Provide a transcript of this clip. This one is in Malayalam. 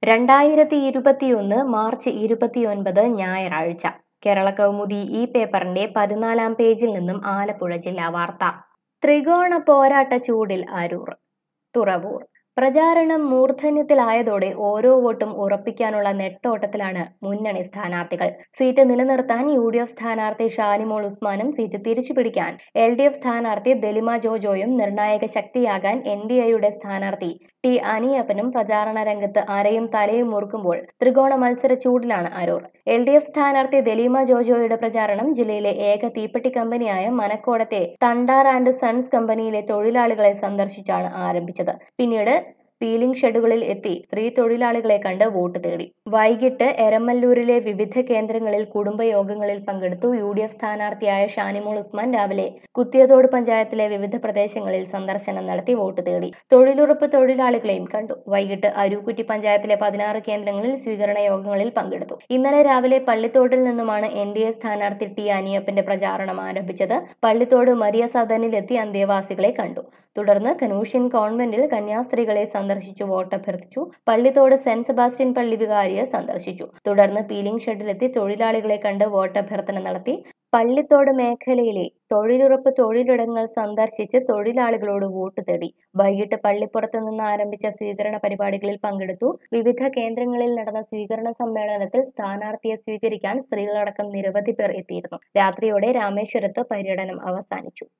രണ്ടായിരത്തി ഇരുപത്തിയൊന്ന് മാർച്ച് ഇരുപത്തിയൊൻപത് ഞായറാഴ്ച കേരള കൗമുദി ഈ പേപ്പറിന്റെ പതിനാലാം പേജിൽ നിന്നും ആലപ്പുഴ ജില്ലാ വാർത്ത ത്രികോണ പോരാട്ട ചൂടിൽ അരൂർ തുറവൂർ പ്രചാരണം മൂർധന്യത്തിലായതോടെ ഓരോ വോട്ടും ഉറപ്പിക്കാനുള്ള നെട്ടോട്ടത്തിലാണ് മുന്നണി സ്ഥാനാർത്ഥികൾ സീറ്റ് നിലനിർത്താൻ യു ഡി എഫ് സ്ഥാനാർത്ഥി ഷാനിമോൾ ഉസ്മാനും സീറ്റ് തിരിച്ചുപിടിക്കാൻ എൽ ഡി എഫ് സ്ഥാനാർത്ഥി ദലിമ ജോജോയും നിർണായക ശക്തിയാകാൻ എൻ ഡി എയുടെ സ്ഥാനാർത്ഥി ടി അനിയപ്പനും പ്രചാരണ രംഗത്ത് അരയും തലയും മുറുക്കുമ്പോൾ ത്രികോണ മത്സര ചൂടിലാണ് അരൂർ എൽ ഡി എഫ് സ്ഥാനാർത്ഥി ദലീമ ജോജോയുടെ പ്രചാരണം ജില്ലയിലെ ഏക തീപ്പെട്ടി കമ്പനിയായ മനക്കോടത്തെ തണ്ടാർ ആൻഡ് സൺസ് കമ്പനിയിലെ തൊഴിലാളികളെ സന്ദർശിച്ചാണ് ആരംഭിച്ചത് പിന്നീട് പീലിംഗ് ഷെഡുകളിൽ എത്തി സ്ത്രീ തൊഴിലാളികളെ കണ്ട് വോട്ട് തേടി വൈകിട്ട് എരമല്ലൂരിലെ വിവിധ കേന്ദ്രങ്ങളിൽ കുടുംബയോഗങ്ങളിൽ പങ്കെടുത്തു യു ഡി എഫ് സ്ഥാനാർത്ഥിയായ ഷാനിമോൾ ഉസ്മാൻ രാവിലെ കുത്തിയതോട് പഞ്ചായത്തിലെ വിവിധ പ്രദേശങ്ങളിൽ സന്ദർശനം നടത്തി വോട്ട് തേടി തൊഴിലുറപ്പ് തൊഴിലാളികളെയും കണ്ടു വൈകിട്ട് അരൂക്കുറ്റി പഞ്ചായത്തിലെ പതിനാറ് കേന്ദ്രങ്ങളിൽ സ്വീകരണ യോഗങ്ങളിൽ പങ്കെടുത്തു ഇന്നലെ രാവിലെ പള്ളിത്തോട്ടിൽ നിന്നുമാണ് എൻ ഡി എ സ്ഥാനാർത്ഥി ടി അനിയപ്പന്റെ പ്രചാരണം ആരംഭിച്ചത് പള്ളിത്തോട് മരിയ സദനിലെത്തി അന്തേവാസികളെ കണ്ടു തുടർന്ന് കനൂഷ്യൻ കോൺവെന്റിൽ കന്യാസ്ത്രീകളെ സന്ദർശിച്ചു വോട്ടഭ്യർത്ഥിച്ചു പള്ളിത്തോട് സെന്റ് സെബാസ്റ്റ്യൻ പള്ളി വികാരിയെ സന്ദർശിച്ചു തുടർന്ന് പീലിംഗ് ഷെഡിലെത്തി തൊഴിലാളികളെ കണ്ട് വോട്ടഭ്യർത്ഥന നടത്തി പള്ളിത്തോട് മേഖലയിലെ തൊഴിലുറപ്പ് തൊഴിലിടങ്ങൾ സന്ദർശിച്ച് തൊഴിലാളികളോട് വോട്ട് തേടി വൈകിട്ട് പള്ളിപ്പുറത്ത് നിന്ന് ആരംഭിച്ച സ്വീകരണ പരിപാടികളിൽ പങ്കെടുത്തു വിവിധ കേന്ദ്രങ്ങളിൽ നടന്ന സ്വീകരണ സമ്മേളനത്തിൽ സ്ഥാനാർത്ഥിയെ സ്വീകരിക്കാൻ സ്ത്രീകളടക്കം നിരവധി പേർ എത്തിയിരുന്നു രാത്രിയോടെ രാമേശ്വരത്ത് പര്യടനം അവസാനിച്ചു